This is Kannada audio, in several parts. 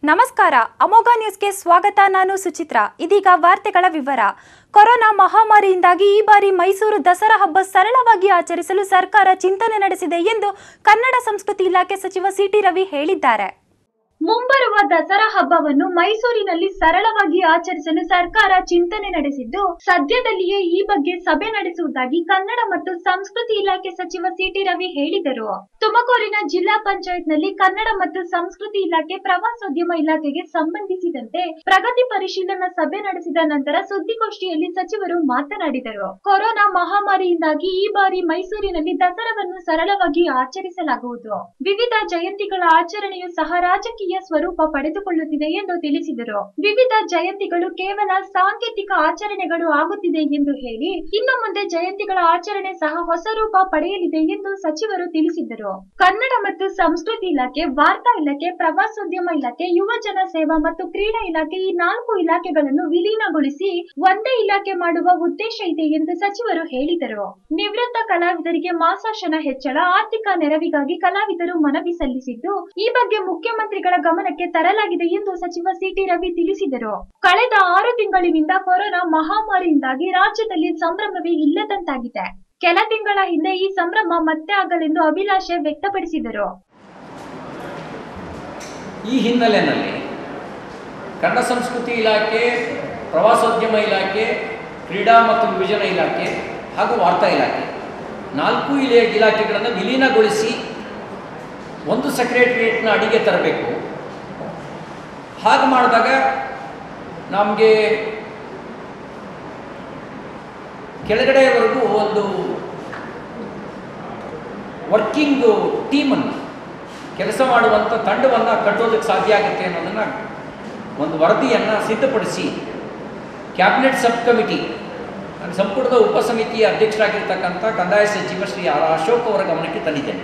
ನಮಸ್ಕಾರ ಅಮೋಘ ನ್ಯೂಸ್ಗೆ ಸ್ವಾಗತ ನಾನು ಸುಚಿತ್ರಾ ಇದೀಗ ವಾರ್ತೆಗಳ ವಿವರ ಕೊರೋನಾ ಮಹಾಮಾರಿಯಿಂದಾಗಿ ಈ ಬಾರಿ ಮೈಸೂರು ದಸರಾ ಹಬ್ಬ ಸರಳವಾಗಿ ಆಚರಿಸಲು ಸರ್ಕಾರ ಚಿಂತನೆ ನಡೆಸಿದೆ ಎಂದು ಕನ್ನಡ ಸಂಸ್ಕೃತಿ ಇಲಾಖೆ ಸಚಿವ ಸಿಟಿ ರವಿ ಹೇಳಿದ್ದಾರೆ ಮುಂಬರುವ ದಸರಾ ಹಬ್ಬವನ್ನು ಮೈಸೂರಿನಲ್ಲಿ ಸರಳವಾಗಿ ಆಚರಿಸಲು ಸರ್ಕಾರ ಚಿಂತನೆ ನಡೆಸಿದ್ದು ಸದ್ಯದಲ್ಲಿಯೇ ಈ ಬಗ್ಗೆ ಸಭೆ ನಡೆಸುವುದಾಗಿ ಕನ್ನಡ ಮತ್ತು ಸಂಸ್ಕೃತಿ ಇಲಾಖೆ ಸಚಿವ ಸಿಟಿ ರವಿ ಹೇಳಿದರು ತುಮಕೂರಿನ ಜಿಲ್ಲಾ ಪಂಚಾಯತ್ನಲ್ಲಿ ಕನ್ನಡ ಮತ್ತು ಸಂಸ್ಕೃತಿ ಇಲಾಖೆ ಪ್ರವಾಸೋದ್ಯಮ ಇಲಾಖೆಗೆ ಸಂಬಂಧಿಸಿದಂತೆ ಪ್ರಗತಿ ಪರಿಶೀಲನಾ ಸಭೆ ನಡೆಸಿದ ನಂತರ ಸುದ್ದಿಗೋಷ್ಠಿಯಲ್ಲಿ ಸಚಿವರು ಮಾತನಾಡಿದರು ಕೊರೋನಾ ಮಹಾಮಾರಿಯಿಂದಾಗಿ ಈ ಬಾರಿ ಮೈಸೂರಿನಲ್ಲಿ ದಸರಾವನ್ನು ಸರಳವಾಗಿ ಆಚರಿಸಲಾಗುವುದು ವಿವಿಧ ಜಯಂತಿಗಳ ಆಚರಣೆಯು ಸಹ ರಾಜಕೀಯ ಸ್ವರೂಪ ಪಡೆದುಕೊಳ್ಳುತ್ತಿದೆ ಎಂದು ತಿಳಿಸಿದರು ವಿವಿಧ ಜಯಂತಿಗಳು ಕೇವಲ ಸಾಂಕೇತಿಕ ಆಚರಣೆಗಳು ಆಗುತ್ತಿದೆ ಎಂದು ಹೇಳಿ ಇನ್ನು ಮುಂದೆ ಜಯಂತಿಗಳ ಆಚರಣೆ ಸಹ ಹೊಸ ರೂಪ ಪಡೆಯಲಿದೆ ಎಂದು ಸಚಿವರು ತಿಳಿಸಿದರು ಕನ್ನಡ ಮತ್ತು ಸಂಸ್ಕೃತಿ ಇಲಾಖೆ ವಾರ್ತಾ ಇಲಾಖೆ ಪ್ರವಾಸೋದ್ಯಮ ಇಲಾಖೆ ಯುವಜನ ಸೇವಾ ಮತ್ತು ಕ್ರೀಡಾ ಇಲಾಖೆ ಈ ನಾಲ್ಕು ಇಲಾಖೆಗಳನ್ನು ವಿಲೀನಗೊಳಿಸಿ ಒಂದೇ ಇಲಾಖೆ ಮಾಡುವ ಉದ್ದೇಶ ಇದೆ ಎಂದು ಸಚಿವರು ಹೇಳಿದರು ನಿವೃತ್ತ ಕಲಾವಿದರಿಗೆ ಮಾಸಾಶನ ಹೆಚ್ಚಳ ಆರ್ಥಿಕ ನೆರವಿಗಾಗಿ ಕಲಾವಿದರು ಮನವಿ ಸಲ್ಲಿಸಿದ್ದು ಈ ಬಗ್ಗೆ ಮುಖ್ಯಮಂತ್ರಿಗಳ ಗಮನಕ್ಕೆ ತರಲಾಗಿದೆ ಎಂದು ಸಚಿವ ಸಿಟಿ ರವಿ ತಿಳಿಸಿದರು ಕಳೆದ ಆರು ತಿಂಗಳಿನಿಂದ ಕೊರೋನಾ ಮಹಾಮಾರಿಯಿಂದಾಗಿ ರಾಜ್ಯದಲ್ಲಿ ಸಂಭ್ರಮವೇ ಇಲ್ಲದಂತಾಗಿದೆ ಕೆಲ ತಿಂಗಳ ಹಿಂದೆ ಈ ಸಂಭ್ರಮ ಮತ್ತೆ ಆಗಲೆಂದು ಅಭಿಲಾಷೆ ವ್ಯಕ್ತಪಡಿಸಿದರು ಈ ಹಿನ್ನೆಲೆಯಲ್ಲಿ ಕನ್ನಡ ಸಂಸ್ಕೃತಿ ಇಲಾಖೆ ಪ್ರವಾಸೋದ್ಯಮ ಇಲಾಖೆ ಕ್ರೀಡಾ ಮತ್ತು ಯುವಜನ ಇಲಾಖೆ ಹಾಗೂ ವಾರ್ತಾ ಇಲಾಖೆ ನಾಲ್ಕು ಇಲೆ ಇಲಾಖೆಗಳನ್ನು ವಿಲೀನಗೊಳಿಸಿ ಒಂದು ಸೆಕ್ರೆಟರಿಯೇಟ್ನ ಅಡಿಗೆ ತರಬೇಕು ಹಾಗೆ ಮಾಡಿದಾಗ ನಮಗೆ ಕೆಳಗಡೆವರೆಗೂ ಒಂದು ವರ್ಕಿಂಗು ಟೀಮನ್ನು ಕೆಲಸ ಮಾಡುವಂಥ ತಂಡವನ್ನು ಕಟ್ಟೋದಕ್ಕೆ ಸಾಧ್ಯ ಆಗುತ್ತೆ ಅನ್ನೋದನ್ನು ಒಂದು ವರದಿಯನ್ನು ಸಿದ್ಧಪಡಿಸಿ ಕ್ಯಾಬಿನೆಟ್ ಸಬ್ ಕಮಿಟಿ ನಾನು ಸಂಪುಟದ ಉಪಸಮಿತಿಯ ಅಧ್ಯಕ್ಷರಾಗಿರ್ತಕ್ಕಂಥ ಕಂದಾಯ ಸಚಿವ ಶ್ರೀ ಆರ್ ಅಶೋಕ್ ಅವರ ಗಮನಕ್ಕೆ ತಂದಿದ್ದೇನೆ